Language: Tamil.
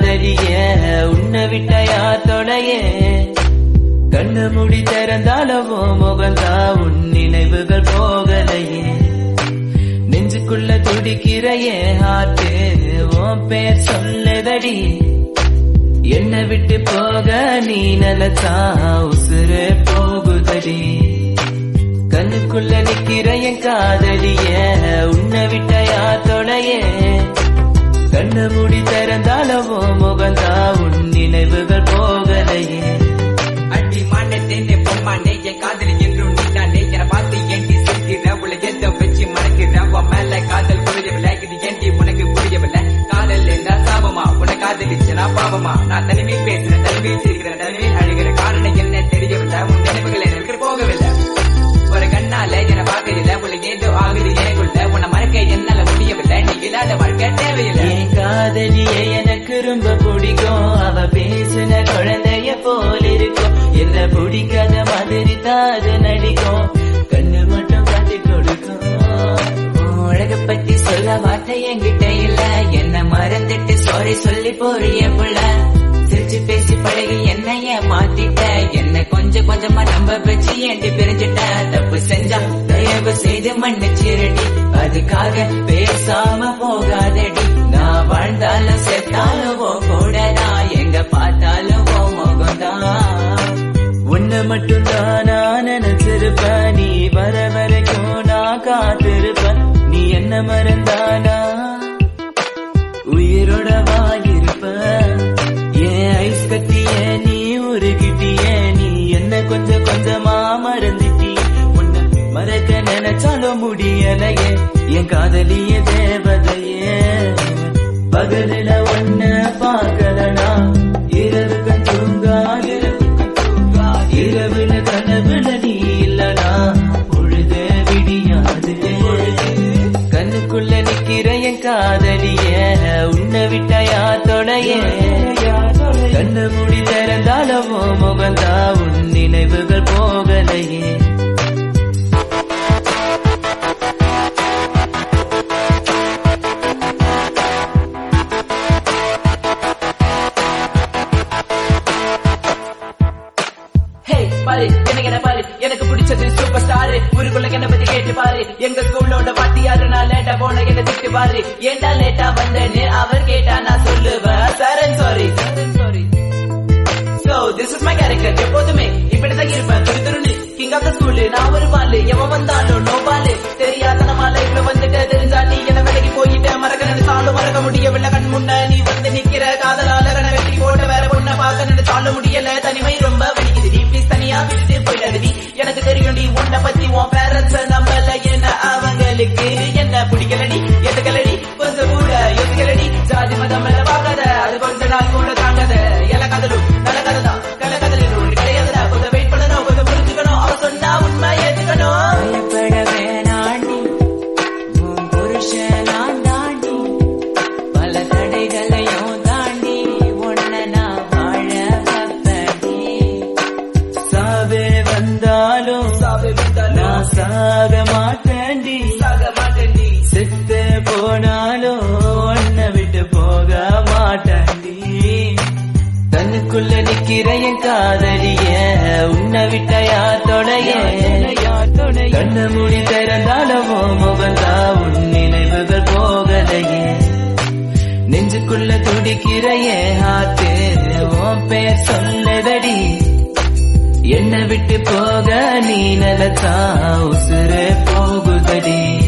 காதலிய உன்னை விட்ட யார் தொலைய கண்ணு முடி திறந்தாலவோ முகந்தா உன் நினைவுகள் போகலையே நெஞ்சுக்குள்ள துடிக்கிற என் ஹார்ட்டு உன் பேர் சொல்லுதடி என்னை விட்டு போக நீ நினைச்சா உசுறு போகுதடி கண்ணுக்குள்ள நிக்கிற என் காதலிய உன்னை விட்ட யார் தொலைய கண்ணு மூடி திறந்தாலவோ முகந்தா உன் நினைவுகள் போகலையே அடி மாண்டேனே பொம்மானே என் காதலி என்றும் நீதானே என பார்த்து ஏண்டி சிரிக்கிற உள்ள எந்த வச்சு மறக்கிற உன் மேல காதல் புரியவில்லை இது ஏண்டி உனக்கு புரியவில்லை காதல் என்ன சாபமா உன காதலிச்சனா பாவமா நான் தனிமை பேசுறேன் தனிமையில் சிரிக்கிறேன் தனிமையில் அழுகிற காரணம் என்ன தெரியவில்லை உன் நினைவுகள் எனக்கு போகவில்லை ஒரு கண்ணால என பார்க்கவில்லை உள்ள ஏதோ ஆகுது எனக்குள்ள உன்னை மறக்க என்னால முடியவில்லை நீ இல்லாத வாழ்க்கை தேவையில்லை என் காதலிய எனக்கு ரொம்ப பிடிக்கும் அவ பேசின குழந்தைய போல இருக்கும் என்ன பிடிக்காத மாதிரி தாது நடிக்கும் கண்ணு மட்டும் காட்டி கொடுக்கும் உலக பத்தி சொல்ல வார்த்தை என்கிட்ட இல்ல என்ன மறந்துட்டு சாரி சொல்லி போறிய புள்ள சிரிச்சு பேசி பழகி என்னைய மாத்திட்ட என்ன கொஞ்சம் கொஞ்சமா நம்ப வச்சு ஏண்டி பிரிஞ்சிட்ட தப்பு செஞ்சா தயவு செய்து மன்னிச்சிரடி அதுக்காக பேசாம போகாதடி நான் வாழ்ந்தாலும் செத்தாலும் உன் கூட நான் எங்க பார்த்தாலும் உன் முகம்தான் உன்னை மட்டும் தான் நான் நினைச்சிருப்பேன் நீ வர வரைக்கும் நான் காத்திருப்பேன் நீ என்ன மறந்தானா உயிரோட வாயிருப்ப ஏன் ஐஸ் கட்டிய நீ உருகிட்டிய நீ என்ன கொஞ்சம் கொஞ்சமா மறந்துட்டிய உன்னை மறக்க நினைச்சாலும் முடியலையே என் காதலிய தேவதையே பகலில ஒன்ன பார்க்கலனா இரவுக்கு தூங்காது இரவுல கனவுல நீ இல்லனா பொழுது விடியாது கண்ணுக்குள்ள நிக்கிற என் காதலிய உன்னை விட்ட யார் தொலைய கண்ணு மூடி திறந்தாலவோ முகந்தா உன் நினைவுகள் போகலையே ஹே பாரு எனக்கு என்ன பாரு எனக்கு பிடிச்சது சூப்பர் ஸ்டார் ஊருக்குள்ள என்ன பத்தி கேட்டு பாரு எங்க ஸ்கூலோட வாத்தியாரு நான் லேட்டா போன என்ன திட்டு பாரு ஏண்டா லேட்டா வந்தேன்னு அவர் கேட்டா நான் சொல்லுவேன் Charan sorry sorry so this is my character எப்போதுமே இப்படிதான் இருப்பேன் துரு துருன்னு கிங் ஆஃப் த ஸ்கூல் நான் ஒரு பாலு எவன் வந்தாலும் நோ பாலு தெரியாத நம்ம லைஃப்ல வந்துட்டு தெரிஞ்சா நீ என்ன விலகி போயிட்ட மறக்க நினைச்சாலும் மறக்க முடியவில்லை கண் முன்ன நீ வந்து நிக்கிற காதலால கண்ண வெட்டி போட்ட வேற பொண்ண பார்க்க நினைச்சாலும் முடியல தனிமை ரொம்ப வலிக்குது நீ ப்ளீஸ் தனியா விட்டு போயிடாதடி எனக்கு தெரியும் நீ உன்னை பத்தி உன் பேரண்ட்ஸ் நம்பல என்ன அவங்களுக்கு என்ன பிடிக்கலடி எதுக்கலடி கொஞ்சம் கூட எதுக்கலடி ஜாதி மதம் மேல பார்க்காத அது கொஞ்ச நாள் கூட தாங்காத எல்லா கதலும் நல்ல கதை தான் கல கதலில் ஒன்று கிடையாதுடா கொஞ்சம் வெயிட் பண்ணணும் கொஞ்சம் புரிஞ்சுக்கணும் அவ சொன்னா உண்மை ஏத்துக்கணும் பயப்பட வேணாண்டி உன் புருஷன் நான் தாண்டி பல தடைகளையும் தாண்டி உன்னை நான் வாழ வைப்பேன்டி. சாவே வந்தாலும் சாவே வந்தாலும் நான் சாக மாட்டேன்டி சாக மாட்டேன்டி. செத்து போனாலும் உன்னை விட்டு போக மாட்டேன்டி தன்னுக்குள்ள நிக்கிற என் காதலிய உன்னை விட்ட யார் தொலைய கண்ணு மூடி திறந்தாலவோ முகந்தா உன் நினைவுகள் போகலையே நெஞ்சுக்குள்ள துடிக்கிற என் ஹார்ட்டு உன் பேர் சொல்லுதடி என்னை விட்டு போக நீ நினைச்சா உசுறு போகுதடி